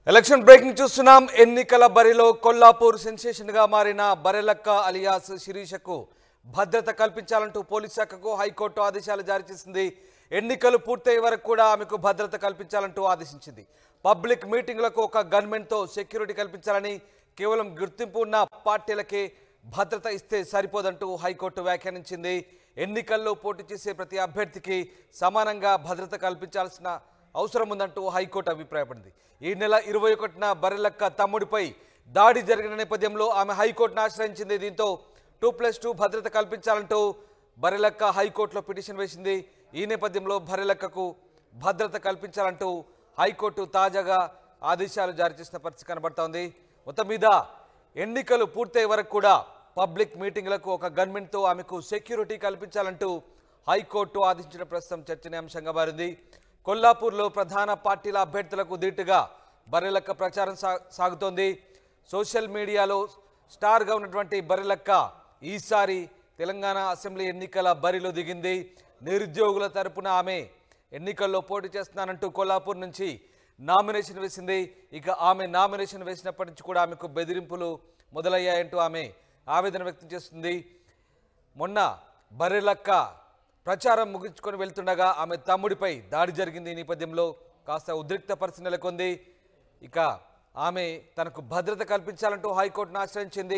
election breaking చూస్తున్నాం ఎన్నికల బరిలో కొల్లాపూర్ సెన్సేషన్ గా మారిన బరెలక్క అలియాస్ శిరీషకు భద్రత కల్పించాలంటూ పోలీస్ శాఖకు హైకోర్టు ఆదేశాలు జారీ చేసింది ఎన్నికలు పూర్తయ్యే వరకు కూడా ఆమెకు భద్రత కల్పించాలంటూ ఆదేశించింది పబ్లిక్ మీటింగ్లకు ఒక గన్మెన్తో సెక్యూరిటీ కల్పించాలని కేవలం గుర్తింపు ఉన్న పార్టీలకే భద్రత ఇస్తే సరిపోదంటూ హైకోర్టు వ్యాఖ్యానించింది ఎన్నికల్లో పోటీ చేసే ప్రతి అభ్యర్థికి సమానంగా భద్రత కల్పించాల్సిన అవసరం ఉందంటూ హైకోర్టు అభిప్రాయపడింది ఈ నెల ఇరవై ఒకటిన బర్రెలక్క తమ్ముడిపై దాడి జరిగిన నేపథ్యంలో ఆమె హైకోర్టును ఆశ్రయించింది దీంతో టూ ప్లస్ టూ భద్రత కల్పించాలంటూ బర్రెలక్క హైకోర్టులో పిటిషన్ వేసింది ఈ నేపథ్యంలో బర్రెలక్కకు భద్రత కల్పించాలంటూ హైకోర్టు తాజాగా ఆదేశాలు జారీ చేసిన పరిస్థితి కనబడుతోంది మొత్తం మీద ఎన్నికలు పూర్తయ్యే వరకు కూడా పబ్లిక్ మీటింగ్లకు ఒక గన్మెన్తో ఆమెకు సెక్యూరిటీ కల్పించాలంటూ హైకోర్టు ఆదేశించిన ప్రస్తుతం చర్చనీయాంశంగా మారింది కొల్లాపూర్లో ప్రధాన పార్టీల అభ్యర్థులకు ధీటుగా బర్రెలక్క ప్రచారం సా సాగుతోంది సోషల్ మీడియాలో స్టార్గా ఉన్నటువంటి బర్రెలక్క ఈసారి తెలంగాణ అసెంబ్లీ ఎన్నికల బరిలో దిగింది నిరుద్యోగుల తరపున ఆమె ఎన్నికల్లో పోటీ చేస్తున్నానంటూ కొల్లాపూర్ నుంచి నామినేషన్ వేసింది ఇక ఆమె నామినేషన్ వేసినప్పటి నుంచి కూడా ఆమెకు బెదిరింపులు మొదలయ్యాయంటూ ఆమె ఆవేదన వ్యక్తం చేస్తుంది మొన్న బర్రెలక్క ప్రచారం ముగించుకొని వెళ్తుండగా ఆమె తమ్ముడిపై దాడి జరిగింది ఈ నేపథ్యంలో కాస్త ఉద్రిక్త పరిస్థితి నెలకొంది ఇక ఆమె తనకు భద్రత కల్పించాలంటూ హైకోర్టును ఆశ్రయించింది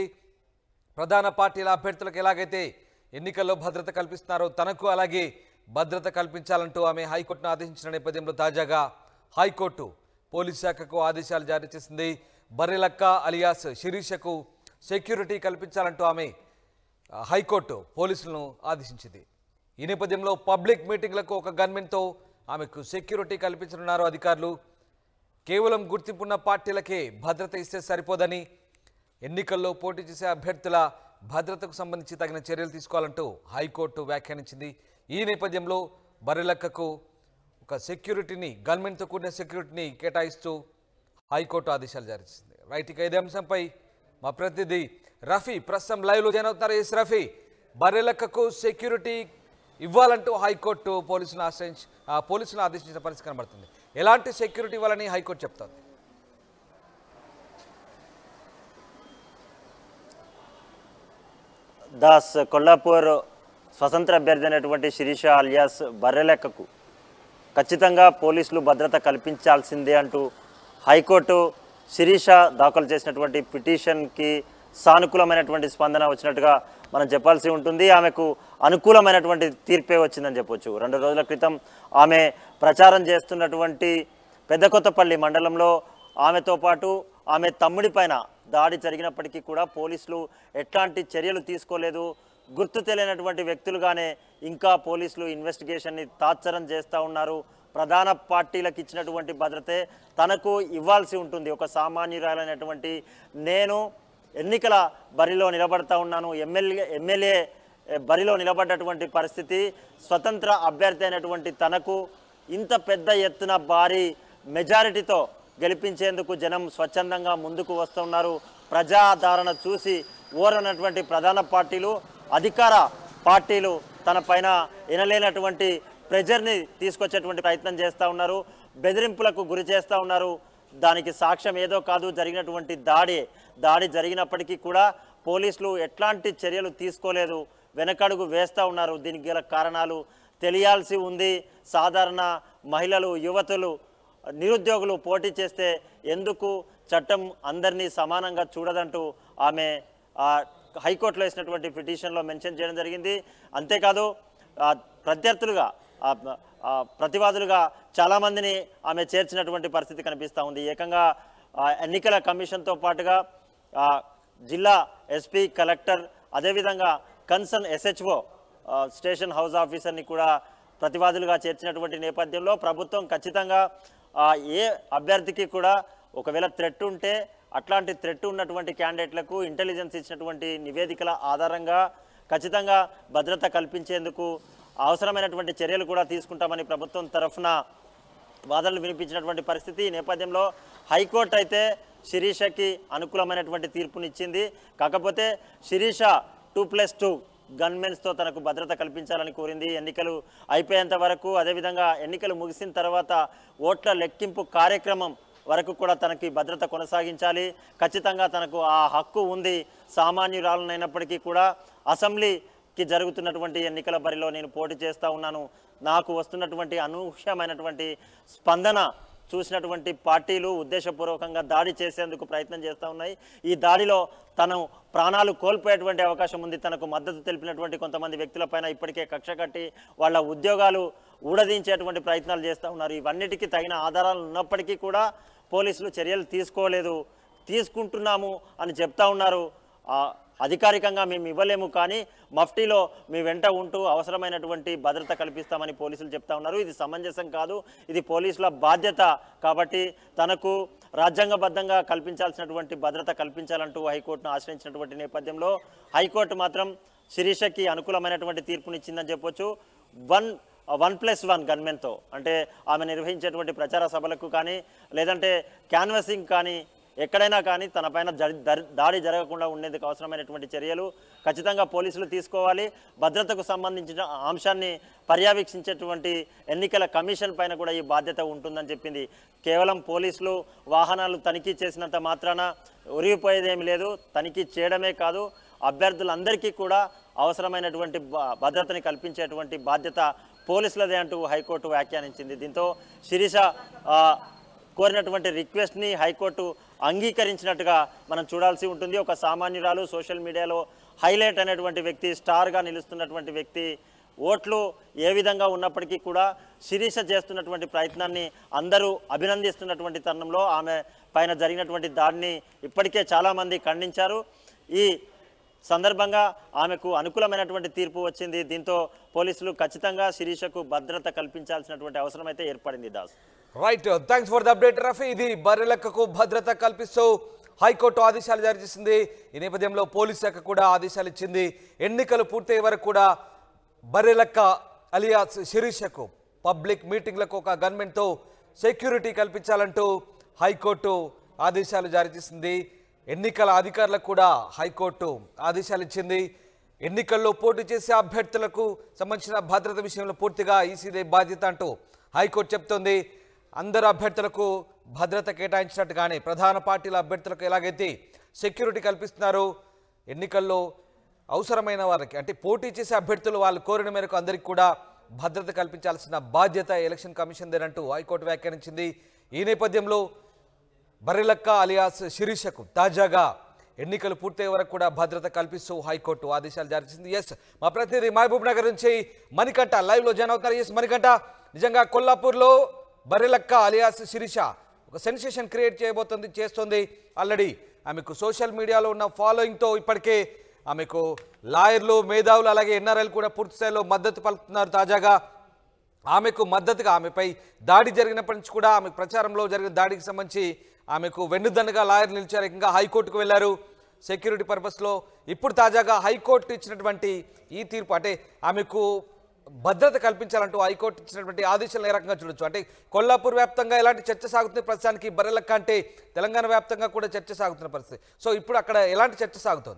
ప్రధాన పార్టీల అభ్యర్థులకు ఎలాగైతే ఎన్నికల్లో భద్రత కల్పిస్తున్నారో తనకు అలాగే భద్రత కల్పించాలంటూ ఆమె హైకోర్టును ఆదేశించిన నేపథ్యంలో తాజాగా హైకోర్టు పోలీస్ శాఖకు ఆదేశాలు జారీ చేసింది బర్రెలక్క అలియాస్ శిరీషకు సెక్యూరిటీ కల్పించాలంటూ ఆమె ఆ, హైకోర్టు పోలీసులను ఆదేశించింది ఈ నేపథ్యంలో పబ్లిక్ మీటింగ్లకు ఒక గన్మెన్తో ఆమెకు సెక్యూరిటీ కల్పించనున్నారు అధికారులు కేవలం గుర్తింపున్న పార్టీలకే భద్రత ఇస్తే సరిపోదని ఎన్నికల్లో పోటీ చేసే అభ్యర్థుల భద్రతకు సంబంధించి తగిన చర్యలు తీసుకోవాలంటూ హైకోర్టు వ్యాఖ్యానించింది ఈ నేపథ్యంలో బర్రెలక్కకు ఒక సెక్యూరిటీని గన్మెన్తో కూడిన సెక్యూరిటీని కేటాయిస్తూ హైకోర్టు ఆదేశాలు జారీ చేసింది రైట్ ఇక ఇదే అంశంపై మా ప్రతినిధి రఫీ ప్రస్తుతం లైవ్లో జాయిన్ అవుతున్నారు ఎస్ రఫీ బర్రెలక్కకు సెక్యూరిటీ ఇవ్వాలంటూ హైకోర్టు పోలీసులను ఆశ్రయించి ఆ, పోలీసులను ఆదేశించిన పరిస్థితి కనబడుతుంది ఎలాంటి సెక్యూరిటీ ఇవ్వాలని హైకోర్టు చెప్తోంది దాస్ కొల్లాపూర్ స్వతంత్ర అభ్యర్థి అయినటువంటి శిరీష అలియాస్ బర్రెలెక్కకు ఖచ్చితంగా పోలీసులు భద్రత కల్పించాల్సిందే అంటూ హైకోర్టు శిరీష దాఖలు చేసినటువంటి పిటిషన్కి సానుకూలమైనటువంటి స్పందన వచ్చినట్టుగా మనం చెప్పాల్సి ఉంటుంది ఆమెకు అనుకూలమైనటువంటి తీర్పే వచ్చిందని చెప్పొచ్చు రెండు రోజుల క్రితం ఆమె ప్రచారం చేస్తున్నటువంటి పెద్దకొత్తపల్లి మండలంలో ఆమెతో పాటు ఆమె తమ్ముడి పైన దాడి జరిగినప్పటికీ కూడా పోలీసులు ఎట్లాంటి చర్యలు తీసుకోలేదు గుర్తు తెలియనటువంటి వ్యక్తులుగానే ఇంకా పోలీసులు ఇన్వెస్టిగేషన్ని తాత్సరం చేస్తూ ఉన్నారు ప్రధాన పార్టీలకు ఇచ్చినటువంటి భద్రతే తనకు ఇవ్వాల్సి ఉంటుంది ఒక సామాన్యురాలైనటువంటి నేను ఎన్నికల బరిలో నిలబడతా ఉన్నాను ఎమ్మెల్యే ఎమ్మెల్యే బరిలో నిలబడ్డటువంటి పరిస్థితి స్వతంత్ర అభ్యర్థి అయినటువంటి తనకు ఇంత పెద్ద ఎత్తున భారీ మెజారిటీతో గెలిపించేందుకు జనం స్వచ్ఛందంగా ముందుకు వస్తున్నారు ప్రజాదరణ చూసి ఓరనటువంటి ప్రధాన పార్టీలు అధికార పార్టీలు తన పైన వినలేనటువంటి ప్రెజర్ని తీసుకొచ్చేటువంటి ప్రయత్నం చేస్తూ ఉన్నారు బెదిరింపులకు గురి చేస్తూ ఉన్నారు దానికి సాక్ష్యం ఏదో కాదు జరిగినటువంటి దాడి దాడి జరిగినప్పటికీ కూడా పోలీసులు ఎట్లాంటి చర్యలు తీసుకోలేదు వెనకడుగు వేస్తూ ఉన్నారు దీనికి గల కారణాలు తెలియాల్సి ఉంది సాధారణ మహిళలు యువతులు నిరుద్యోగులు పోటీ చేస్తే ఎందుకు చట్టం అందరినీ సమానంగా చూడదంటూ ఆమె ఆ, హైకోర్టులో వేసినటువంటి పిటిషన్లో మెన్షన్ చేయడం జరిగింది అంతేకాదు ఆ, ప్రత్యర్థులుగా ఆ, ఆ, ప్రతివాదులుగా చాలామందిని ఆమె చేర్చినటువంటి పరిస్థితి కనిపిస్తూ ఉంది ఏకంగా ఆ, ఎన్నికల కమిషన్తో పాటుగా ఆ, జిల్లా ఎస్పీ కలెక్టర్ అదేవిధంగా కన్సర్న్ ఎస్హెచ్ఓ స్టేషన్ హౌస్ ఆఫీసర్ని కూడా ప్రతివాదులుగా చేర్చినటువంటి నేపథ్యంలో ప్రభుత్వం ఖచ్చితంగా ఆ, ఏ అభ్యర్థికి కూడా ఒకవేళ థ్రెట్ ఉంటే అట్లాంటి థ్రెట్ ఉన్నటువంటి క్యాండిడేట్లకు ఇంటెలిజెన్స్ ఇచ్చినటువంటి నివేదికల ఆధారంగా ఖచ్చితంగా భద్రత కల్పించేందుకు అవసరమైనటువంటి చర్యలు కూడా తీసుకుంటామని ప్రభుత్వం తరఫున వాదనలు వినిపించినటువంటి పరిస్థితి ఈ నేపథ్యంలో హైకోర్టు అయితే శిరీషకి అనుకూలమైనటువంటి తీర్పునిచ్చింది కాకపోతే శిరీష టూ ప్లస్ టూ గన్మెన్స్తో తనకు భద్రత కల్పించాలని కోరింది ఎన్నికలు అయిపోయేంత వరకు అదేవిధంగా ఎన్నికలు ముగిసిన తర్వాత ఓట్ల లెక్కింపు కార్యక్రమం వరకు కూడా తనకి భద్రత కొనసాగించాలి ఖచ్చితంగా తనకు ఆ హక్కు ఉంది సామాన్యురాలనైనప్పటికీ కూడా అసెంబ్లీకి జరుగుతున్నటువంటి ఎన్నికల బరిలో నేను పోటీ చేస్తూ ఉన్నాను నాకు వస్తున్నటువంటి అనూహ్యమైనటువంటి స్పందన చూసినటువంటి పార్టీలు ఉద్దేశపూర్వకంగా దాడి చేసేందుకు ప్రయత్నం చేస్తూ ఉన్నాయి ఈ దాడిలో తను ప్రాణాలు కోల్పోయేటువంటి అవకాశం ఉంది తనకు మద్దతు తెలిపినటువంటి కొంతమంది వ్యక్తులపైన ఇప్పటికే కక్ష కట్టి వాళ్ళ ఉద్యోగాలు ఊడదీంచేటువంటి ప్రయత్నాలు చేస్తూ ఉన్నారు ఇవన్నిటికీ తగిన ఆధారాలు ఉన్నప్పటికీ కూడా పోలీసులు చర్యలు తీసుకోలేదు తీసుకుంటున్నాము అని చెప్తా ఉన్నారు ఆ, అధికారికంగా మేము ఇవ్వలేము కానీ మఫ్టీలో మీ వెంట ఉంటూ అవసరమైనటువంటి భద్రత కల్పిస్తామని పోలీసులు చెప్తా ఉన్నారు ఇది సమంజసం కాదు ఇది పోలీసుల బాధ్యత కాబట్టి తనకు రాజ్యాంగబద్ధంగా కల్పించాల్సినటువంటి భద్రత కల్పించాలంటూ హైకోర్టును ఆశ్రయించినటువంటి నేపథ్యంలో హైకోర్టు మాత్రం శిరీషకి అనుకూలమైనటువంటి తీర్పునిచ్చిందని చెప్పొచ్చు వన్ వన్ ప్లస్ వన్ గన్మెన్తో అంటే ఆమె నిర్వహించేటువంటి ప్రచార సభలకు కానీ లేదంటే క్యాన్వసింగ్ కానీ ఎక్కడైనా కానీ తనపైన జరి- దరి- దాడి జరగకుండా ఉండేందుకు అవసరమైనటువంటి చర్యలు ఖచ్చితంగా పోలీసులు తీసుకోవాలి భద్రతకు సంబంధించిన అంశాన్ని పర్యవేక్షించేటువంటి ఎన్నికల కమిషన్ పైన కూడా ఈ బాధ్యత ఉంటుందని చెప్పింది కేవలం పోలీసులు వాహనాలు తనిఖీ చేసినంత మాత్రాన ఒరిగిపోయేదేమి లేదు తనిఖీ చేయడమే కాదు అభ్యర్థులందరికీ కూడా అవసరమైనటువంటి భ- భద్రతని కల్పించేటువంటి బాధ్యత పోలీసులదే అంటూ హైకోర్టు వ్యాఖ్యానించింది దీంతో శిరీష ఆ, కోరినటువంటి రిక్వెస్ట్ని హైకోర్టు అంగీకరించినట్టుగా మనం చూడాల్సి ఉంటుంది ఒక సామాన్యురాలు సోషల్ మీడియాలో హైలైట్ అనేటువంటి వ్యక్తి స్టార్గా నిలుస్తున్నటువంటి వ్యక్తి ఓట్లు ఏ విధంగా ఉన్నప్పటికీ కూడా శిరీష చేస్తున్నటువంటి ప్రయత్నాన్ని అందరూ అభినందిస్తున్నటువంటి తరుణంలో ఆమె పైన జరిగినటువంటి దాడిని ఇప్పటికే చాలామంది ఖండించారు ఈ సందర్భంగా ఆమెకు అనుకూలమైనటువంటి తీర్పు వచ్చింది దీంతో పోలీసులు ఖచ్చితంగా శిరీషకు భద్రత కల్పించాల్సినటువంటి అవసరం అయితే ఏర్పడింది that's right thanks for the update Rafi ఇది బర్రెలక్కకు భద్రత కల్పిస్తూ హైకోర్టు ఆదేశాలు జారీ చేసింది ఈ నేపథ్యంలో పోలీస్ శాఖ కూడా ఆదేశాలు ఇచ్చింది ఎన్నికలు పూర్తయ్యే వరకు కూడా బర్రెలక్క అలియాస్ శిరీషకు పబ్లిక్ మీటింగ్లకు ఒక గన్మెన్తో సెక్యూరిటీ కల్పించాలంటూ హైకోర్టు ఆదేశాలు జారీ చేసింది ఎన్నికల అధికారులకు కూడా హైకోర్టు ఆదేశాలు ఇచ్చింది ఎన్నికల్లో పోటీ చేసే అభ్యర్థులకు సంబంధించిన భద్రత విషయంలో పూర్తిగా ఈసీదే బాధ్యత అంటూ హైకోర్టు చెప్తోంది అందరు అభ్యర్థులకు భద్రత కేటాయించినట్టుగానే ప్రధాన పార్టీల అభ్యర్థులకు ఎలాగైతే సెక్యూరిటీ కల్పిస్తున్నారో ఎన్నికల్లో అవసరమైన వారికి అంటే పోటీ చేసే అభ్యర్థులు వాళ్ళు కోరిన మేరకు అందరికీ కూడా భద్రత కల్పించాల్సిన బాధ్యత ఎలక్షన్ కమిషన్దేనంటూ హైకోర్టు వ్యాఖ్యానించింది ఈ నేపథ్యంలో బర్రెలక్క అలియాస్ శిరీషకు తాజాగా ఎన్నికలు పూర్తయ్యే వరకు కూడా భద్రత కల్పిస్తూ హైకోర్టు ఆదేశాలు జారీ చేసింది ఎస్ మా ప్రతినిధి మహబూబ్ నగర్ నుంచి మణికంఠ లైవ్లో జాయిన్ అవుతారు ఎస్ మణికంఠ నిజంగా కొల్లాపూర్లో బర్రెలక్క అలియాస్ శిరీష ఒక సెన్సేషన్ క్రియేట్ చేయబోతుంది చేస్తుంది ఆల్రెడీ ఆమెకు సోషల్ మీడియాలో ఉన్న ఫాలోయింగ్తో ఇప్పటికే ఆమెకు లాయర్లు మేధావులు అలాగే ఎన్ఆర్ఐలు కూడా పూర్తి స్థాయిలో మద్దతు పలుకుతున్నారు తాజాగా ఆమెకు మద్దతుగా ఆమెపై దాడి జరిగినప్పటి నుంచి కూడా ఆమె ప్రచారంలో జరిగిన దాడికి సంబంధించి ఆమెకు వెన్నుదన్నుగా లాయర్లు నిలిచారు ఇంకా హైకోర్టుకు వెళ్ళారు సెక్యూరిటీ పర్పస్లో ఇప్పుడు తాజాగా హైకోర్టు ఇచ్చినటువంటి ఈ తీర్పు అంటే ఆమెకు భద్రత కల్పించాలంటూ హైకోర్టు ఇచ్చినటువంటి ఆదేశాలను ఏ రకంగా చూడొచ్చు అంటే కొల్లాపూర్ వ్యాప్తంగా ఎలాంటి చర్చ సాగుతుంది ప్రస్తుతానికి బర్రెలక్క అంటే తెలంగాణ వ్యాప్తంగా కూడా చర్చ సాగుతున్న పరిస్థితి సో ఇప్పుడు అక్కడ ఎలాంటి చర్చ సాగుతోంది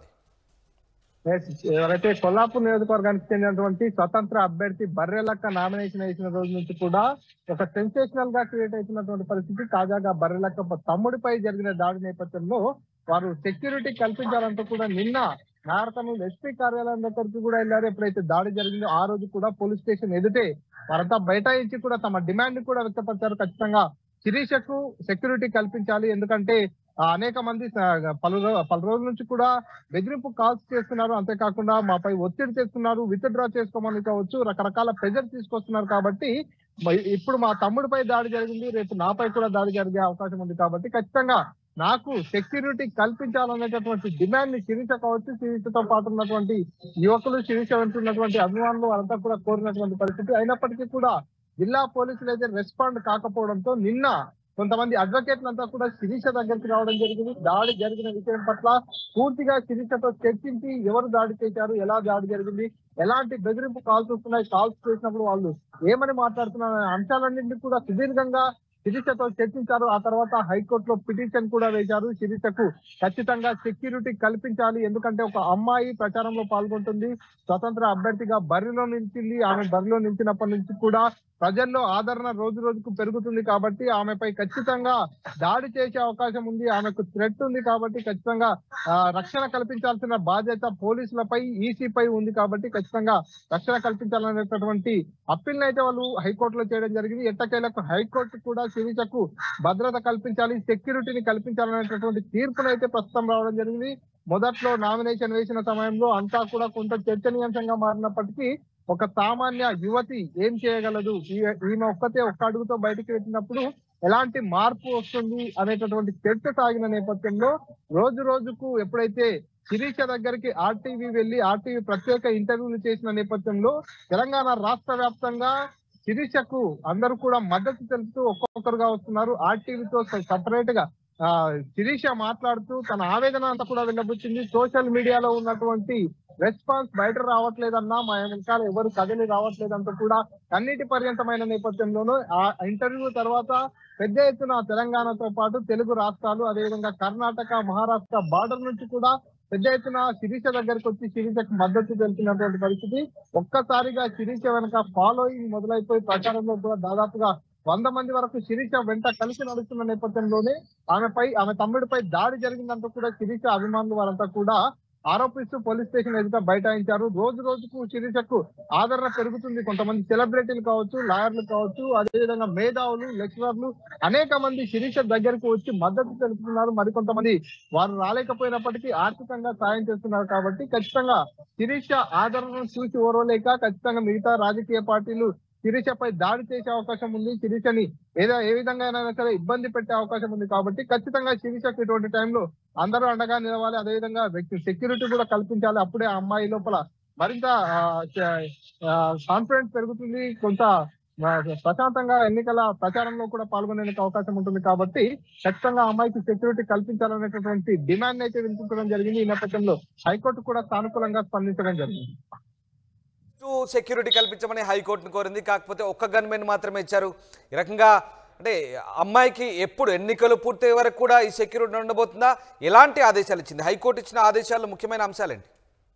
Yes, ఎవరైతే కొల్లాపూర్ నియోజకవర్గానికి చెందినటువంటి స్వతంత్ర అభ్యర్థి బర్రెలక్క నామినేషన్ వేసిన రోజు నుంచి కూడా ఒక సెన్సేషనల్ గా క్రియేట్ అవుతున్నటువంటి పరిస్థితి తాజాగా బర్రెలక్క తమ్ముడిపై జరిగిన దాడి నేపథ్యంలో వారు సెక్యూరిటీ కల్పించాలంటూ కూడా నిన్న నారకర్నూలు ఎస్పీ కార్యాలయం దగ్గరికి కూడా వెళ్ళారు ఎప్పుడైతే దాడి జరిగిందో ఆ రోజు కూడా పోలీస్ స్టేషన్ ఎదుటే వారంతా బైఠాయించి కూడా తమ డిమాండ్ కూడా వ్యక్తపరిచారు ఖచ్చితంగా శిరీషకు సెక్యూరిటీ కల్పించాలి ఎందుకంటే ఆ, అనేక మంది స- పలు రో- పలు రోజుల నుంచి కూడా బెదిరింపు కాల్స్ చేస్తున్నారు అంతేకాకుండా మాపై ఒత్తిడి చేస్తున్నారు విత్ డ్రా చేసుకోమని కావచ్చు రకరకాల ప్రెజర్ తీసుకొస్తున్నారు కాబట్టి మ- ఇప్పుడు మా తమ్ముడిపై దాడి జరిగింది రేపు నాపై కూడా దాడి జరిగే అవకాశం ఉంది కాబట్టి ఖచ్చితంగా నాకు సెక్యూరిటీ కల్పించాలనేటటువంటి డిమాండ్ ని శిరీష కావచ్చు శిరీషతో పాటు ఉన్నటువంటి యువకులు శిరీష వెంటున్నటువంటి అభిమానులు వాళ్ళంతా కూడా కోరినటువంటి పరిస్థితి అయినప్పటికీ కూడా జిల్లా పోలీసులు అయితే రెస్పాండ్ కాకపోవడంతో నిన్న కొంతమంది అడ్వకేట్లంతా కూడా శిరీష దగ్గరికి రావడం జరిగింది దాడి జరిగిన విషయం పట్ల పూర్తిగా శిరీషతో చర్చించి ఎవరు దాడి చేశారు ఎలా దాడి జరిగింది ఎలాంటి బెదిరింపు కాల్స్ వస్తున్నాయి కాల్స్ చేసినప్పుడు వాళ్ళు ఏమని మాట్లాడుతున్నారు అనే అంశాలన్నింటినీ కూడా సుదీర్ఘంగా శిరీషతో చర్చించారు ఆ తర్వాత హైకోర్టులో పిటిషన్ కూడా వేశారు శిరీషకు ఖచ్చితంగా సెక్యూరిటీ కల్పించాలి ఎందుకంటే ఒక అమ్మాయి ప్రచారంలో పాల్గొంటుంది స్వతంత్ర అభ్యర్థిగా బరిలో నిలిచింది ఆమె బరిలో నిలిచినప్పటి నుంచి కూడా ప్రజల్లో ఆదరణ రోజు రోజుకు పెరుగుతుంది కాబట్టి ఆమెపై ఖచ్చితంగా దాడి చేసే అవకాశం ఉంది ఆమెకు థ్రెట్ ఉంది కాబట్టి ఖచ్చితంగా ఆ, రక్షణ కల్పించాల్సిన బాధ్యత పోలీసులపై ఈసీపై ఉంది కాబట్టి ఖచ్చితంగా రక్షణ కల్పించాలనేటటువంటి అప్పీల్ అయితే వాళ్ళు హైకోర్టులో చేయడం జరిగింది ఎట్టకేలకు హైకోర్టు కూడా శిరీషకు భద్రత కల్పించాలి సెక్యూరిటీని కల్పించాలనేటటువంటి తీర్పునైతే ప్రస్తుతం రావడం జరిగింది మొదట్లో నామినేషన్ వేసిన సమయంలో అంతా కూడా కొంత చర్చనీయాంశంగా మారినప్పటికీ ఒక సామాన్య యువతి ఏం చేయగలదు ఈ- ఈమె ఒక్కతే ఒక్క అడుగుతో బయటికి పెట్టినప్పుడు ఎలాంటి మార్పు వస్తుంది అనేటటువంటి చర్చ సాగిన నేపథ్యంలో రోజు రోజుకు ఎప్పుడైతే శిరీష దగ్గరికి ఆర్టీవీ వెళ్లి ఆర్టీవీ ప్రత్యేక ఇంటర్వ్యూలు చేసిన నేపథ్యంలో తెలంగాణ రాష్ట్ర వ్యాప్తంగా శిరీషకు అందరూ కూడా మద్దతు తెలుపుతూ ఒక్కొక్కరుగా వస్తున్నారు ఆర్టీవీతో సపరేట్ గా ఆ, శిరీష మాట్లాడుతూ తన ఆవేదన అంతా కూడా వెళ్ళబుచ్చింది సోషల్ మీడియాలో ఉన్నటువంటి రెస్పాన్స్ బయట రావట్లేదన్నా మా వెనకాల ఎవరు కదిలి రావట్లేదంటూ కూడా కన్నీటి పర్యంతమైన నేపథ్యంలోనూ ఆ ఇంటర్వ్యూ తర్వాత పెద్ద ఎత్తున తెలంగాణతో పాటు తెలుగు రాష్ట్రాలు అదేవిధంగా కర్ణాటక మహారాష్ట్ర బార్డర్ నుంచి కూడా పెద్ద ఎత్తున శిరీష దగ్గరకు వచ్చి శిరీషకు మద్దతు తెలిపినటువంటి పరిస్థితి ఒక్కసారిగా శిరీష వెనక ఫాలోయింగ్ మొదలైపోయి ప్రచారంలో కూడా దాదాపుగా వంద మంది వరకు శిరీష వెంట కలిసి నడుస్తున్న నేపథ్యంలోనే ఆమెపై ఆమె తమ్ముడిపై దాడి జరిగిందంటూ కూడా శిరీష అభిమానులు వారంతా కూడా ఆరోపిస్తూ పోలీస్ స్టేషన్ ఎదుట బైఠాయించారు రోజు రోజుకు శిరీషకు ఆదరణ పెరుగుతుంది కొంతమంది సెలబ్రిటీలు కావచ్చు లాయర్లు కావచ్చు అదేవిధంగా మేధావులు లెక్చరర్లు అనేక మంది శిరీష దగ్గరకు వచ్చి మద్దతు తెలుపుతున్నారు మరికొంతమంది వారు రాలేకపోయినప్పటికీ ఆర్థికంగా సాయం చేస్తున్నారు కాబట్టి ఖచ్చితంగా శిరీష ఆదరణను చూసి ఓర్వలేక ఖచ్చితంగా మిగతా రాజకీయ పార్టీలు శిరీషపై దాడి చేసే అవకాశం ఉంది శిరీషని ఏదో ఏ విధంగా అయినా సరే ఇబ్బంది పెట్టే అవకాశం ఉంది కాబట్టి ఖచ్చితంగా శిరీషకు ఇటువంటి టైంలో అందరూ అండగా నిలవాలి అదేవిధంగా వ్యక్తి సెక్యూరిటీ కూడా కల్పించాలి అప్పుడే ఆ అమ్మాయి లోపల మరింత కాన్ఫిడెన్స్ పెరుగుతుంది కొంత ఆ, ప్రశాంతంగా ఎన్నికల ప్రచారంలో కూడా పాల్గొనేందుకు అవకాశం ఉంటుంది కాబట్టి ఖచ్చితంగా ఆ అమ్మాయికి సెక్యూరిటీ కల్పించాలనేటటువంటి డిమాండ్ అయితే వినిపించడం జరిగింది ఈ నేపథ్యంలో హైకోర్టు కూడా సానుకూలంగా స్పందించడం జరిగింది సెక్యూరిటీ కల్పించమని హైకోర్టును కోరింది కాకపోతే ఒక్క గన్మెన్ మాత్రమే ఇచ్చారు ఈ రకంగా అంటే అమ్మాయికి ఎప్పుడు ఎన్నికలు పూర్తయ్యే వరకు కూడా ఈ సెక్యూరిటీ ఉండబోతుందా ఎలాంటి ఆదేశాలు ఇచ్చింది హైకోర్టు ఇచ్చిన ఆదేశాల్లో ముఖ్యమైన అంశాలేంటి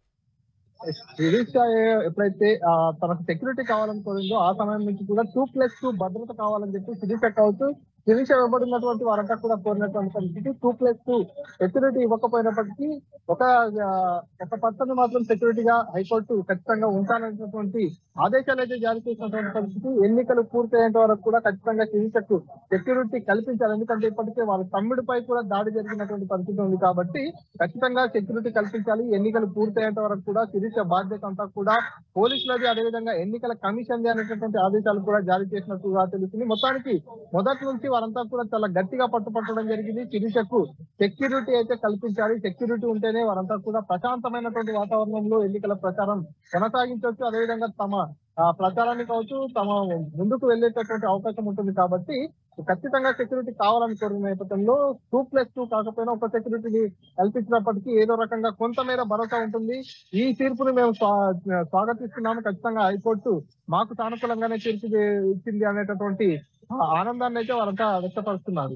శిరీష ఏ- ఎప్పుడైతే ఆ, తనకు సెక్యూరిటీ కావాలని కోరిందో ఆ సమయం నుంచి కూడా టూ ప్లస్ టూ భద్రత కావాలని చెప్పి శిరీష కావచ్చు శిరీష వెంబడినటువంటి వారంతా కూడా కోరినటువంటి పరిస్థితి టూ ప్లస్ టూ సెక్యూరిటీ ఇవ్వకపోయినప్పటికీ ఒక ఆ, ఒక పర్సన్ మాత్రం సెక్యూరిటీగా హైకోర్టు ఖచ్చితంగా ఉంచాలనేటువంటి ఆదేశాలు అయితే జారీ చేసినటువంటి పరిస్థితి ఎన్నికలు పూర్తయ్యేంత వరకు కూడా ఖచ్చితంగా శిరీషకు సెక్యూరిటీ కల్పించాలి ఎందుకంటే ఇప్పటికే వాళ్ళ తమ్ముడిపై కూడా దాడి జరిగినటువంటి పరిస్థితి ఉంది కాబట్టి ఖచ్చితంగా సెక్యూరిటీ కల్పించాలి ఎన్నికలు పూర్తయ్యేంత వరకు కూడా శిరీష బాధ్యత అంతా కూడా పోలీసులది అదేవిధంగా ఎన్నికల కమిషన్ అనేటటువంటి ఆదేశాలు కూడా జారీ చేసినట్టుగా తెలుస్తుంది మొత్తానికి మొదటి నుంచి వారంతా కూడా చాలా గట్టిగా పట్టుపట్టడం జరిగింది శిరీషకు సెక్యూరిటీ అయితే కల్పించాలి సెక్యూరిటీ ఉంటేనే వారంతా కూడా ప్రశాంతమైనటువంటి వాతావరణంలో ఎన్నికల ప్రచారం కొనసాగించవచ్చు అదేవిధంగా తమ ఆ, ప్రచారాన్ని కావచ్చు తమ ముందుకు వెళ్ళేటటువంటి అవకాశం ఉంటుంది కాబట్టి ఖచ్చితంగా సెక్యూరిటీ కావాలని కోరిన నేపథ్యంలో టూ ప్లస్ టూ కాకపోయినా ఒక సెక్యూరిటీని కల్పించినప్పటికీ ఏదో రకంగా కొంతమేర భరోసా ఉంటుంది ఈ తీర్పుని మేము స్వా- స్వాగతిస్తున్నాము ఖచ్చితంగా హైకోర్టు మాకు సానుకూలంగానే తీర్పు చే- ఇచ్చింది అనేటటువంటి ఆ ఆనందాన్ని అయితే వారంతా వ్యక్తపరుస్తున్నారు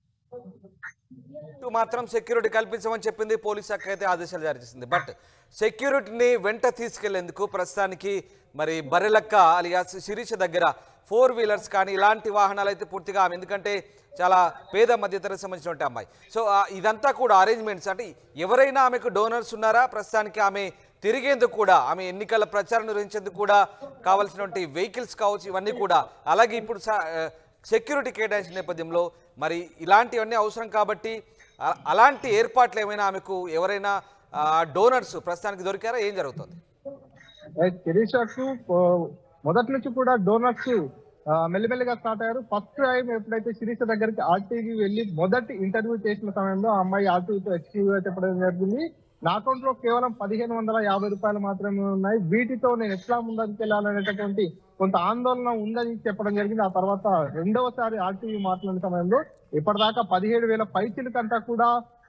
ఇటు మాత్రం సెక్యూరిటీ కల్పించమని చెప్పింది పోలీస్ శాఖ అయితే ఆదేశాలు జారీ చేసింది బట్ సెక్యూరిటీని వెంట తీసుకెళ్లేందుకు ప్రస్తుతానికి మరి బర్రెలక్క అలియాస్ శిరీష దగ్గర ఫోర్ వీలర్స్ కానీ ఇలాంటి వాహనాలు అయితే పూర్తిగా ఆమె ఎందుకంటే చాలా పేద మధ్యతరగతి సంబంధించినటువంటి అమ్మాయి సో ఆ, ఇదంతా కూడా అరేంజ్మెంట్స్ అంటే ఎవరైనా ఆమెకు డోనర్స్ ఉన్నారా ప్రస్తుతానికి ఆమె తిరిగేందుకు కూడా ఆమె ఎన్నికల ప్రచారం నిర్వహించేందుకు కూడా కావాల్సినటువంటి వెహికల్స్ కావచ్చు ఇవన్నీ కూడా అలాగే ఇప్పుడు సా- ఆ, సెక్యూరిటీ కేటాయించిన నేపథ్యంలో మరి ఇలాంటివన్నీ అవసరం కాబట్టి అ- అలాంటి ఏర్పాట్లు ఏమైనా ఆమెకు ఎవరైనా డోనర్స్ ప్రస్తుతానికి దొరికారా ఏం జరుగుతుంది శిరీషకు మొదటి నుంచి కూడా డోనర్స్ మెల్లిమెల్లిగా స్టార్ట్ అయ్యారు ఫస్ట్ టైం ఎప్పుడైతే శిరీష దగ్గరికి ఆర్టీవీ వెళ్ళి మొదటి ఇంటర్వ్యూ చేసిన సమయంలో ఆ అమ్మాయి ఆర్టీవీతో ఎక్స్క్యూవ్ చెప్పడం జరిగింది నా అకౌంట్ లో కేవలం పదిహేను వందల యాభై రూపాయలు మాత్రమే ఉన్నాయి వీటితో నేను ఎట్లా ముందుకు వెళ్ళాలనేటటువంటి కొంత ఆందోళన ఉందని చెప్పడం జరిగింది ఆ తర్వాత రెండవసారి ఆర్టీవీ మాట్లాడిన సమయంలో ఇప్పటిదాకా పదిహేడు వేల పైచిలకంతా కూడా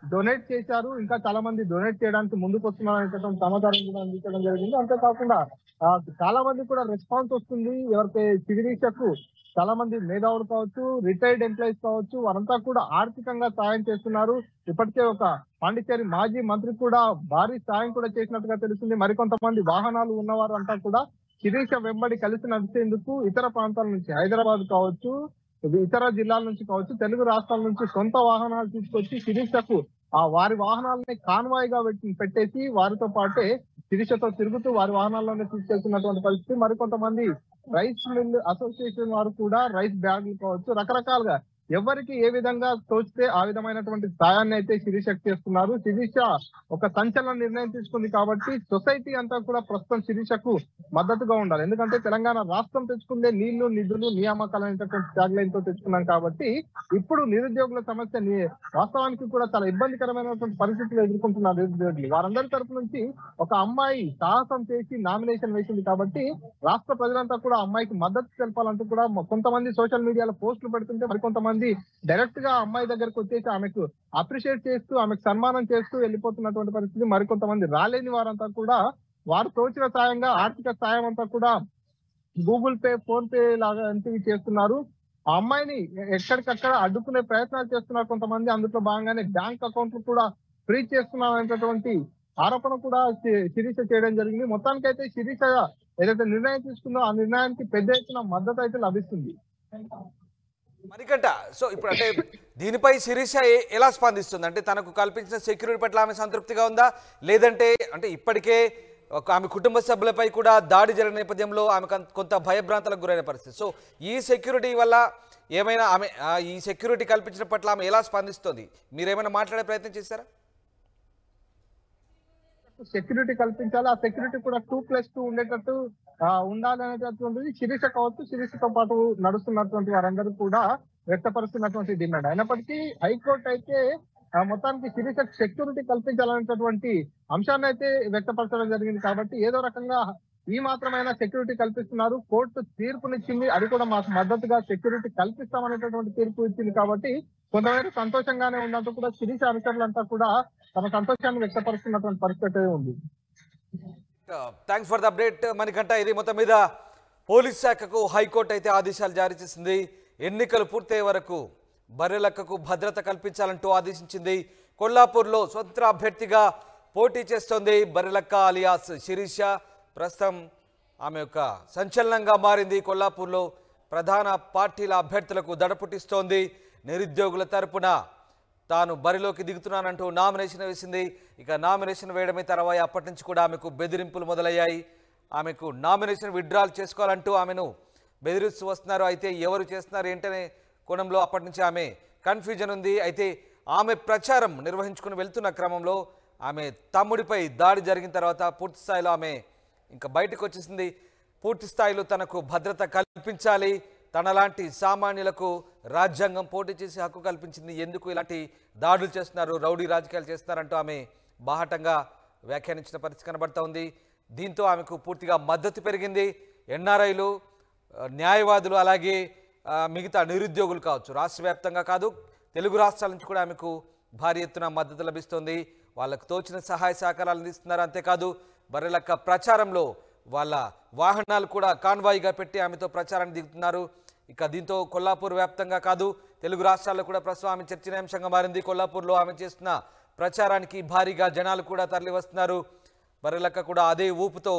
డొనేట్ చేశారు ఇంకా చాలా మంది డొనేట్ చేయడానికి ముందుకు వస్తున్నారు అనేటువంటి సమాచారం కూడా అందించడం జరిగింది అంతేకాకుండా ఆ, చాలా మంది కూడా రెస్పాన్స్ వస్తుంది ఎవరికి శిరీషకు చాలా మంది మేధావులు కావచ్చు రిటైర్డ్ ఎంప్లాయీస్ కావచ్చు వారంతా కూడా ఆర్థికంగా సాయం చేస్తున్నారు ఇప్పటికే ఒక పాండిచేరి మాజీ మంత్రి కూడా భారీ సాయం కూడా చేసినట్టుగా తెలుస్తుంది మరికొంతమంది వాహనాలు ఉన్నవారు అంతా కూడా శిరీష వెంబడి కలిసి నడిచేందుకు ఇతర ప్రాంతాల నుంచి హైదరాబాద్ కావచ్చు ఇది ఇతర జిల్లాల నుంచి కావచ్చు తెలుగు రాష్ట్రాల నుంచి సొంత వాహనాలు తీసుకొచ్చి శిరీషకు ఆ వారి వాహనాలని కాన్వాయ్ గా పెట్టి- పెట్టేసి వారితో పాటే శిరీషతో తిరుగుతూ వారి వాహనాల్లోనే తీసుకెళ్తున్నటువంటి పరిస్థితి మరికొంతమంది రైస్ మిల్ అసోసియేషన్ వారు కూడా రైస్ బ్యాగులు కావచ్చు రకరకాలుగా ఎవరికి ఏ విధంగా తోచితే ఆ విధమైనటువంటి సాయాన్ని అయితే శిరీషకు చేస్తున్నారు శిరీష ఒక సంచలన నిర్ణయం తీసుకుంది కాబట్టి సొసైటీ అంతా కూడా ప్రస్తుతం శిరీషకు మద్దతుగా ఉండాలి ఎందుకంటే తెలంగాణ రాష్ట్రం తెచ్చుకుందే నీళ్లు నిధులు నియామకాలు అనేటటువంటి ట్యాగ్ లైన్ తో తెచ్చుకున్నాం కాబట్టి ఇప్పుడు నిరుద్యోగుల సమస్య ని- వాస్తవానికి కూడా చాలా ఇబ్బందికరమైనటువంటి పరిస్థితులు ఎదుర్కొంటున్నారు నిరుద్యోగులు వారందరి తరపు నుంచి ఒక అమ్మాయి సాహసం చేసి నామినేషన్ వేసింది కాబట్టి రాష్ట్ర ప్రజలంతా కూడా ఆ అమ్మాయికి మద్దతు తెలపాలంటూ కూడా మ- కొంతమంది సోషల్ మీడియాలో పోస్టులు పెడుతుంటే మరికొంతమంది డైరెక్ట్ గా ఆ అమ్మాయి దగ్గరకు వచ్చేసి ఆమెకు అప్రిషియేట్ చేస్తూ ఆమెకు సన్మానం చేస్తూ వెళ్ళిపోతున్నటువంటి పరిస్థితి మరికొంతమంది రాలేని వారంతా కూడా వారు తోచిన సాయంగా ఆర్థిక సాయం అంతా కూడా గూగుల్ పే ఫోన్ పే లాంటివి చేస్తున్నారు ఆ అమ్మాయిని ఎక్కడికక్కడ అడ్డుకునే ప్రయత్నాలు చేస్తున్నారు కొంతమంది అందులో భాగంగానే బ్యాంక్ అకౌంట్లు కూడా ఫ్రీ చేస్తున్నారు అనేటటువంటి ఆరోపణ కూడా శి- శిరీష చేయడం జరిగింది మొత్తానికైతే శిరీష ఏదైతే నిర్ణయం తీసుకుందో ఆ నిర్ణయానికి పెద్ద ఎత్తున మద్దతు అయితే లభిస్తుంది మణికంఠ సో ఇప్పుడు అంటే దీనిపై శిరీష ఏ- ఎలా స్పందిస్తుంది అంటే తనకు కల్పించిన సెక్యూరిటీ పట్ల ఆమె సంతృప్తిగా ఉందా లేదంటే అంటే ఇప్పటికే ఒక ఆమె కుటుంబ సభ్యులపై కూడా దాడి జరిగిన నేపథ్యంలో ఆమె కొంత- కొంత భయభ్రాంతలకు గురైన పరిస్థితి సో ఈ సెక్యూరిటీ వల్ల ఏమైనా ఆమె ఆ, ఈ సెక్యూరిటీ కల్పించిన పట్ల ఆమె ఎలా స్పందిస్తుంది మీరేమైనా మాట్లాడే ప్రయత్నం చేశారా సెక్యూరిటీ కల్పించాలి ఆ సెక్యూరిటీ కూడా టూ ప్లస్ టూ ఉండేటట్టు ఆ, ఉండాలి అనేటటువంటిది శిరీష కావచ్చు శిరీషతో పాటు నడుస్తున్నటువంటి వారందరూ కూడా వ్యక్తపరుస్తున్నటువంటి డిమాండ్ అయినప్పటికీ హైకోర్టు అయితే ఆ, మొత్తానికి శిరీష సెక్యూరిటీ కల్పించాలనేటటువంటి అంశాన్ని అయితే వ్యక్తపరచడం జరిగింది కాబట్టి ఏదో రకంగా ఈ మాత్రమైనా సెక్యూరిటీ కల్పిస్తున్నారు కోర్టు తీర్పునిచ్చింది అది కూడా మాకు మద్దతుగా సెక్యూరిటీ కల్పిస్తామనేటటువంటి తీర్పు ఇచ్చింది కాబట్టి కొంతమేర సంతోషంగానే ఉన్నట్టు కూడా శిరీష అనుచరులంతా కూడా తమ సంతోషాన్ని వ్యక్తపరుస్తున్నటువంటి పరిస్థితి ఉంది thanks for the update Manikanta ఇది మొత్తం మీద పోలీస్ శాఖకు హైకోర్టు అయితే ఆదేశాలు జారీ చేసింది ఎన్నికలు పూర్తయ్యే వరకు బర్రెలక్కకు భద్రత కల్పించాలంటూ ఆదేశించింది కొల్లాపూర్లో స్వతంత్ర అభ్యర్థిగా పోటీ చేస్తోంది బర్రెలక్క అలియాస్ శిరీష ప్రస్తుతం ఆమె యొక్క సంచలనంగా మారింది కొల్లాపూర్లో ప్రధాన పార్టీల అభ్యర్థులకు దడ పుట్టిస్తోంది నిరుద్యోగుల తరపున తాను బరిలోకి దిగుతున్నానంటూ నామినేషన్ వేసింది ఇక నామినేషన్ వేయడమే తర్వాత అప్పటి నుంచి కూడా ఆమెకు బెదిరింపులు మొదలయ్యాయి ఆమెకు నామినేషన్ విత్డ్రాల్ చేసుకోవాలంటూ ఆమెను బెదిరిస్తూ వస్తున్నారు అయితే ఎవరు చేస్తున్నారు ఏంటనే కోణంలో అప్పటి నుంచి ఆమె కన్ఫ్యూజన్ ఉంది అయితే ఆమె ప్రచారం నిర్వహించుకుని వెళ్తున్న క్రమంలో ఆమె తమ్ముడిపై దాడి జరిగిన తర్వాత పూర్తి స్థాయిలో ఆమె ఇంకా బయటకు వచ్చేసింది పూర్తి స్థాయిలో తనకు భద్రత కల్పించాలి తనలాంటి సామాన్యులకు రాజ్యాంగం పోటీ చేసి హక్కు కల్పించింది ఎందుకు ఇలాంటి దాడులు చేస్తున్నారు రౌడీ రాజకీయాలు చేస్తున్నారంటూ ఆమె బాహటంగా వ్యాఖ్యానించిన పరిస్థితి కనబడతా ఉంది దీంతో ఆమెకు పూర్తిగా మద్దతు పెరిగింది ఎన్ఆర్ఐలు ఆ, న్యాయవాదులు అలాగే ఆ, మిగతా నిరుద్యోగులు కావచ్చు రాష్ట్ర వ్యాప్తంగా కాదు తెలుగు రాష్ట్రాల నుంచి కూడా ఆమెకు భారీ ఎత్తున మద్దతు లభిస్తోంది వాళ్ళకు తోచిన సహాయ సహకారాలు అందిస్తున్నారు అంతేకాదు బర్రెలక్క ప్రచారంలో వాళ్ళ వాహనాలు కూడా కాన్వాయిగా పెట్టి ఆమెతో ప్రచారాన్ని దిగుతున్నారు ఇక దీంతో కొల్లాపూర్ వ్యాప్తంగా కాదు తెలుగు రాష్ట్రాల్లో కూడా ప్రస్తుతం ఆమె చర్చనీయాంశంగా మారింది కొల్లాపూర్లో ఆమె చేస్తున్న ప్రచారానికి భారీగా జనాలు కూడా తరలి వస్తున్నారు బర్రెలక్క కూడా అదే ఊపుతో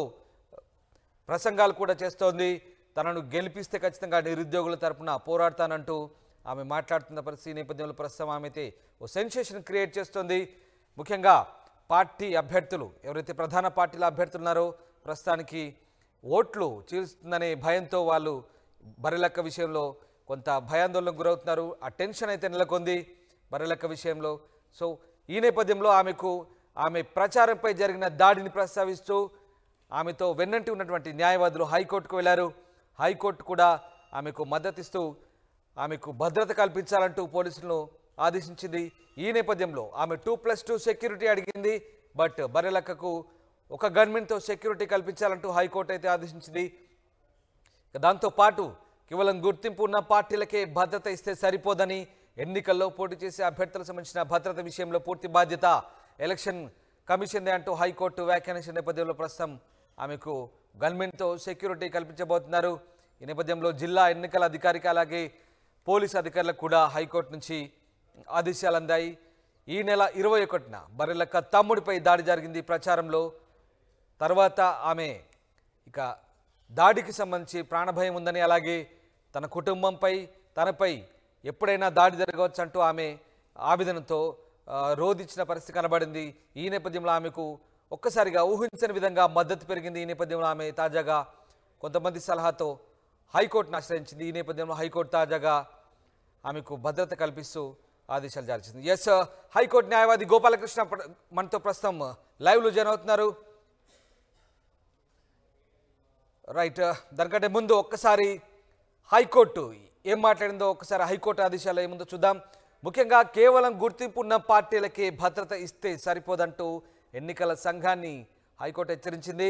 ప్రసంగాలు కూడా చేస్తోంది తనను గెలిపిస్తే ఖచ్చితంగా నిరుద్యోగుల తరపున పోరాడతానంటూ ఆమె మాట్లాడుతున్న పరిస్థితి ఈ నేపథ్యంలో ప్రస్తుతం ఆమె అయితే ఓ సెన్సేషన్ క్రియేట్ చేస్తోంది ముఖ్యంగా పార్టీ అభ్యర్థులు ఎవరైతే ప్రధాన పార్టీల అభ్యర్థులు ఉన్నారో ప్రస్తుతానికి ఓట్లు చీల్స్తుందనే భయంతో వాళ్ళు బరిలెక్క విషయంలో కొంత భయాందోళనకు గురవుతున్నారు ఆ టెన్షన్ అయితే నెలకొంది బరిలెక్క విషయంలో సో ఈ నేపథ్యంలో ఆమెకు ఆమె ప్రచారంపై జరిగిన దాడిని ప్రస్తావిస్తూ ఆమెతో వెన్నంటి ఉన్నటువంటి న్యాయవాదులు హైకోర్టుకు వెళ్లారు హైకోర్టు కూడా ఆమెకు మద్దతిస్తూ ఆమెకు భద్రత కల్పించాలంటూ పోలీసులను ఆదేశించింది ఈ నేపథ్యంలో ఆమె టూ ప్లస్ టూ సెక్యూరిటీ అడిగింది బట్ బర్రెలక్కకు ఒక గన్మెన్తో సెక్యూరిటీ కల్పించాలంటూ హైకోర్టు అయితే ఆదేశించింది ఇక దాంతో పాటు కేవలం గుర్తింపు ఉన్న పార్టీలకే భద్రత ఇస్తే సరిపోదని ఎన్నికల్లో పోటీ చేసే అభ్యర్థులకు సంబంధించిన భద్రత విషయంలో పూర్తి బాధ్యత ఎలక్షన్ కమిషన్దే అంటూ హైకోర్టు వ్యాఖ్యానించిన నేపథ్యంలో ప్రస్తుతం ఆమెకు గన్మెన్తో సెక్యూరిటీ కల్పించబోతున్నారు ఈ నేపథ్యంలో జిల్లా ఎన్నికల అధికారికి అలాగే పోలీసు అధికారులకు కూడా హైకోర్టు నుంచి ఆదేశాలు అందాయి ఈ నెల ఇరవై ఒకటిన బర్రెలక్క తమ్ముడిపై దాడి జరిగింది ప్రచారంలో తర్వాత ఆమె ఇక దాడికి సంబంధించి ప్రాణభయం ఉందని అలాగే తన కుటుంబంపై తనపై ఎప్పుడైనా దాడి జరగవచ్చు అంటూ ఆమె ఆవేదనతో ఆ, రోధించిన పరిస్థితి కనబడింది ఈ నేపథ్యంలో ఆమెకు ఒక్కసారిగా ఊహించని విధంగా మద్దతు పెరిగింది ఈ నేపథ్యంలో ఆమె తాజాగా కొంతమంది సలహాతో హైకోర్టును ఆశ్రయించింది ఈ నేపథ్యంలో హైకోర్టు తాజాగా ఆమెకు భద్రత కల్పిస్తూ ఆదేశాలు జారీ చేసింది ఎస్ హైకోర్టు న్యాయవాది గోపాలకృష్ణ ప్ర- మనతో ప్రస్తుతం లైవ్లో జాయిన్ అవుతున్నారు రైట్ దానికంటే ముందు ఒక్కసారి హైకోర్టు ఏం మాట్లాడిందో ఒక్కసారి హైకోర్టు ఆదేశాలు ఏముందో చూద్దాం ముఖ్యంగా కేవలం గుర్తింపు ఉన్న పార్టీలకే భద్రత ఇస్తే సరిపోదంటూ ఎన్నికల సంఘాన్ని హైకోర్టు హెచ్చరించింది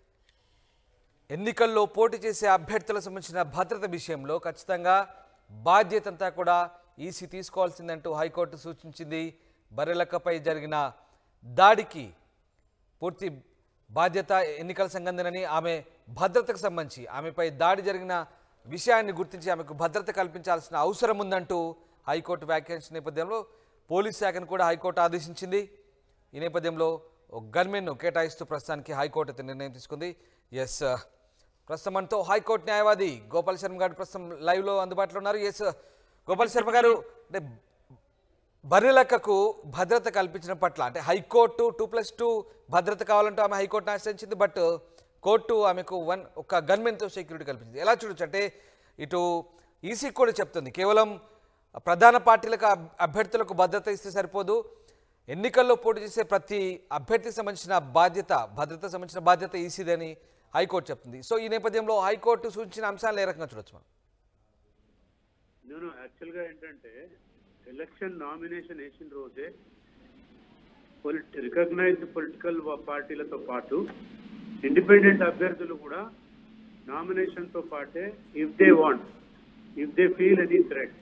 ఎన్నికల్లో పోటీ చేసే అభ్యర్థులకు సంబంధించిన భద్రత విషయంలో ఖచ్చితంగా బాధ్యత అంతా కూడా ఈసీ తీసుకోవాల్సిందంటూ హైకోర్టు సూచించింది బర్రెలక్కపై జరిగిన దాడికి పూర్తి బాధ్యత ఎన్నికల సంఘందేనని ఆమె భద్రతకు సంబంధించి ఆమెపై దాడి జరిగిన విషయాన్ని గుర్తించి ఆమెకు భద్రత కల్పించాల్సిన అవసరం ఉందంటూ హైకోర్టు వ్యాఖ్యానించిన నేపథ్యంలో పోలీస్ శాఖను కూడా హైకోర్టు ఆదేశించింది ఈ నేపథ్యంలో ఒక గన్మెన్ను కేటాయిస్తూ ప్రస్తుతానికి హైకోర్టు అయితే నిర్ణయం తీసుకుంది ఎస్ ప్రస్తుతం మనతో హైకోర్టు న్యాయవాది గోపాల్ శర్మ గారు ప్రస్తుతం లైవ్లో అందుబాటులో ఉన్నారు ఎస్ గోపాల్ శర్మ గారు అంటే బర్రెలక్కకు భద్రత కల్పించడం పట్ల అంటే హైకోర్టు టూ ప్లస్ టూ భద్రత కావాలంటూ ఆమె హైకోర్టును ఆశ్రయించింది బట్ కోర్టు ఆమెకు వన్ ఒక గన్మెన్తో సెక్యూరిటీ కల్పించింది ఎలా చూడొచ్చు అంటే ఇటు ఈసీ కూడా చెప్తుంది కేవలం ప్రధాన పార్టీలకు అభ్- అభ్యర్థులకు భద్రత ఇస్తే సరిపోదు ఎన్నికల్లో పోటీ చేసే ప్రతి అభ్యర్థికి సంబంధించిన బాధ్యత భద్రత సంబంధించిన బాధ్యత ఈసీదని హైకోర్టు చెప్తుంది సో ఈ నేపథ్యంలో హైకోర్టు సూచించిన అంశాలను ఏ రకంగా చూడొచ్చు మనం నేను యాక్చువల్గా ఏంటంటే ఎలక్షన్ నామినేషన్ వేసిన రోజే పొలిట్ రికగ్నైజ్డ్ పొలిటికల్ పార్టీలతో పాటు ఇండిపెండెంట్ అభ్యర్థులు కూడా నామినేషన్తో పాటే if they want if they feel any threat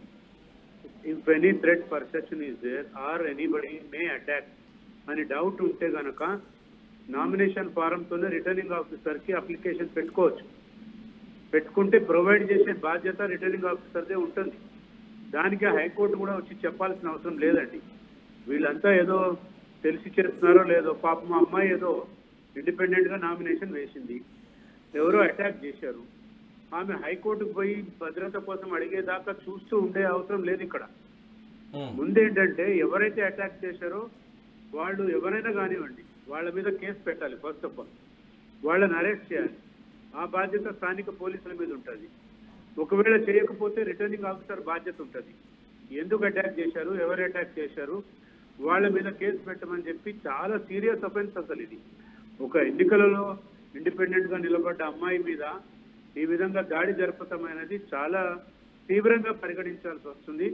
if any threat perception is there or anybody may attack అని డౌట్ ఉంటే గనక నామినేషన్ ఫారంతోనే రిటర్నింగ్ ఆఫీసర్కి అప్లికేషన్ పెట్టుకోవచ్చు పెట్టుకుంటే ప్రొవైడ్ చేసే బాధ్యత రిటర్నింగ్ ఆఫీసర్దే ఉంటుంది దానికి హైకోర్టు కూడా వచ్చి చెప్పాల్సిన అవసరం లేదండి వీళ్ళంతా ఏదో తెలిసి చేస్తున్నారో లేదో పాప మా అమ్మాయి ఏదో ఇండిపెండెంట్ గా నామినేషన్ వేసింది ఎవరో అటాక్ చేశారు ఆమె హైకోర్టుకు పోయి భద్రత కోసం అడిగేదాకా చూస్తూ ఉండే అవసరం లేదు ఇక్కడ ముందేంటంటే ఎవరైతే అటాక్ చేశారో వాళ్ళు ఎవరైనా కానివ్వండి వాళ్ళ మీద కేసు పెట్టాలి ఫస్ట్ ఆఫ్ ఆల్ వాళ్ళని అరెస్ట్ చేయాలి ఆ బాధ్యత స్థానిక పోలీసుల మీద ఉంటుంది ఒకవేళ చేయకపోతే రిటర్నింగ్ ఆఫీసర్ బాధ్యత ఉంటుంది ఎందుకు అటాక్ చేశారు ఎవరు అటాక్ చేశారు వాళ్ళ మీద కేసు పెట్టమని చెప్పి చాలా సీరియస్ అఫెన్స్ అసలు ఇది ఒక ఎన్నికలలో ఇండిపెండెంట్ గా నిలబడ్డ అమ్మాయి మీద ఈ విధంగా దాడి జరపటం అనేది చాలా తీవ్రంగా పరిగణించాల్సి వస్తుంది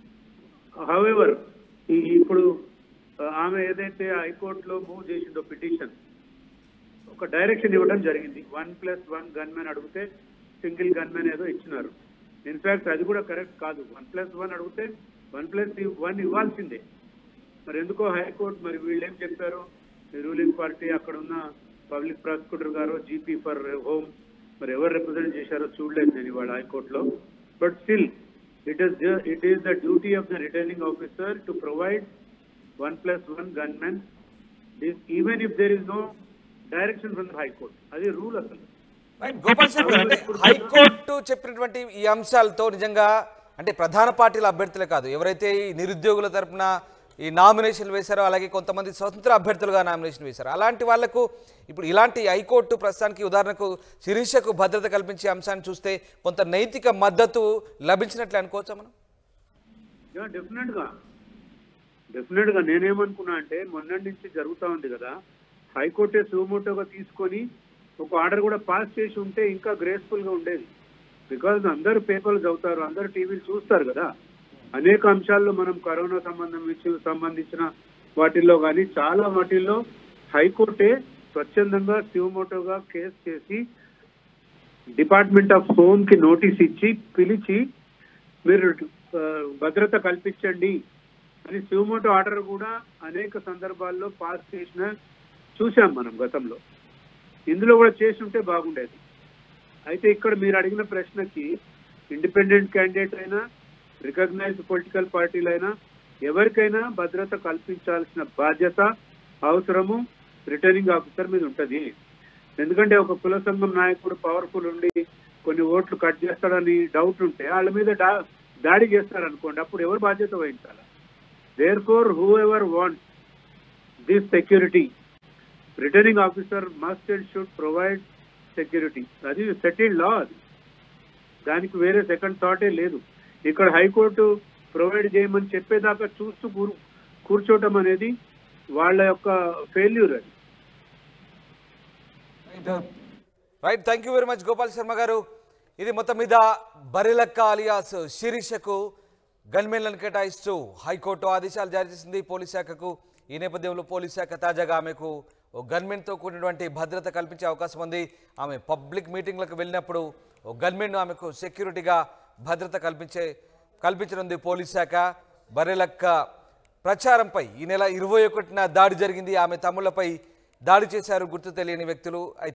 హౌఎవర్ ఈ ఇప్పుడు ఆ, ఆమె ఏదైతే హైకోర్టులో మూవ్ చేసిందో పిటిషన్ ఒక డైరెక్షన్ ఇవ్వడం జరిగింది వన్ ప్లస్ వన్ గన్మెన్ అడిగితే సింగిల్ గన్మెన్ ఏదో ఇచ్చినారు ఇన్ఫాక్ట్ అది కూడా కరెక్ట్ కాదు వన్ ప్లస్ వన్ అడిగితే వన్ ప్లస్ వన్ ఇవ్వాల్సిందే మరి ఎందుకో హైకోర్టు మరి వీళ్ళు ఏం చెప్పారు రూలింగ్ పార్టీ అక్కడ ఉన్న పబ్లిక్ ప్రాసిక్యూటర్ గారు జీపీ ఫర్ హోమ్ మరి ఎవరు రిప్రజెంట్ చేశారో చూడలేదు నేను ఇవాళ హైకోర్టులో but still it is it is the duty of the returning officer to provide one plus one gunmen even if there is no direction from the high court అది rule అసలు right Gopal Sharma గారు, అంటే హైకోర్టు చెప్పినటువంటి ఈ అంశాలతో నిజంగా అంటే ప్రధాన పార్టీల అభ్యర్థులే కాదు ఎవరైతే ఈ నిరుద్యోగుల తరపున ఈ నామినేషన్లు వేశారో అలాగే కొంతమంది స్వతంత్ర అభ్యర్థులుగా నామినేషన్ వేశారు అలాంటి వాళ్లకు ఇప్పుడు ఇలాంటి హైకోర్టు ప్రస్తుతానికి ఉదాహరణకు శిరీషకు భద్రత కల్పించే అంశాన్ని చూస్తే కొంత నైతిక మద్దతు లభించినట్లు అనుకోవచ్చా మనం యా డెఫినెట్ గా డెఫినెట్ గా నేనేమనుకున్నా అంటే మొన్నటి నుంచి జరుగుతా ఉంది కదా హైకోర్టే సుమోటోగా తీసుకొని ఒక ఆర్డర్ కూడా పాస్ చేసి ఉంటే ఇంకా గ్రేస్ఫుల్ గా ఉండేది బికాజ్ అందరు పేపర్లు చదువుతారు అందరు టీవీలు చూస్తారు కదా అనేక అంశాల్లో మనం కరోనా సంబంధం విషయం సంబంధించిన వాటిల్లో కానీ చాలా వాటిల్లో హైకోర్టే స్వచ్ఛందంగా శివమోటోగా కేసు చేసి డిపార్ట్మెంట్ ఆఫ్ హోమ్ కి నోటీస్ ఇచ్చి పిలిచి మీరు ఆ, భద్రత కల్పించండి అని శివమోటో ఆర్డర్ కూడా అనేక సందర్భాల్లో పాస్ చేసిన చూసాం మనం గతంలో ఇందులో కూడా చేసి ఉంటే బాగుండేది అయితే ఇక్కడ మీరు అడిగిన ప్రశ్నకి ఇండిపెండెంట్ క్యాండిడేట్ అయినా రికగ్నైజ్డ్ పొలిటికల్ పార్టీలైనా ఎవరికైనా భద్రత కల్పించాల్సిన బాధ్యత అవసరము రిటర్నింగ్ ఆఫీసర్ మీద ఉంటది ఎందుకంటే ఒక కుల సంఘం నాయకుడు పవర్ఫుల్ ఉండి కొన్ని ఓట్లు కట్ చేస్తాడని డౌట్ ఉంటే వాళ్ళ మీద దా- దాడి చేస్తారు అనుకోండి అప్పుడు ఎవరు బాధ్యత వహించాలి there for whoever want this security returning officer must and should provide security అది సెటిల్డ్ లా అది దానికి వేరే సెకండ్ థాటే లేదు ఇక్కడ హైకోర్టు ప్రొవైడ్ చేయమని చెప్పేదాకా చూస్తూ కూర్ కూర్చోవటం అనేది వాళ్ళ యొక్క ఫెయిల్యూర్ అది right thank you very much Gopal Sharma గారు ఇది మొత్తం మీద బరిలక్క అలియాస్ శిరీషకు గన్మెన్లను కేటాయిస్తూ హైకోర్టు ఆదేశాలు జారీ చేసింది పోలీస్ శాఖకు ఈ నేపథ్యంలో పోలీస్ శాఖ తాజాగా ఆమెకు ఓ గన్మెన్తో కూడినటువంటి భద్రత కల్పించే అవకాశం ఉంది ఆమె పబ్లిక్ మీటింగ్లకు వెళ్ళినప్పుడు ఓ గన్మెన్ ఆమెకు సెక్యూరిటీగా భద్రత కల్పించే కల్పించనుంది పోలీస్ శాఖ బర్రెలక్క ప్రచారంపై ఈ నెల ఇరవై ఒకటిన దాడి జరిగింది ఆమె తమ్ముళ్లపై దాడి చేశారు గుర్తు తెలియని వ్యక్తులు అయితే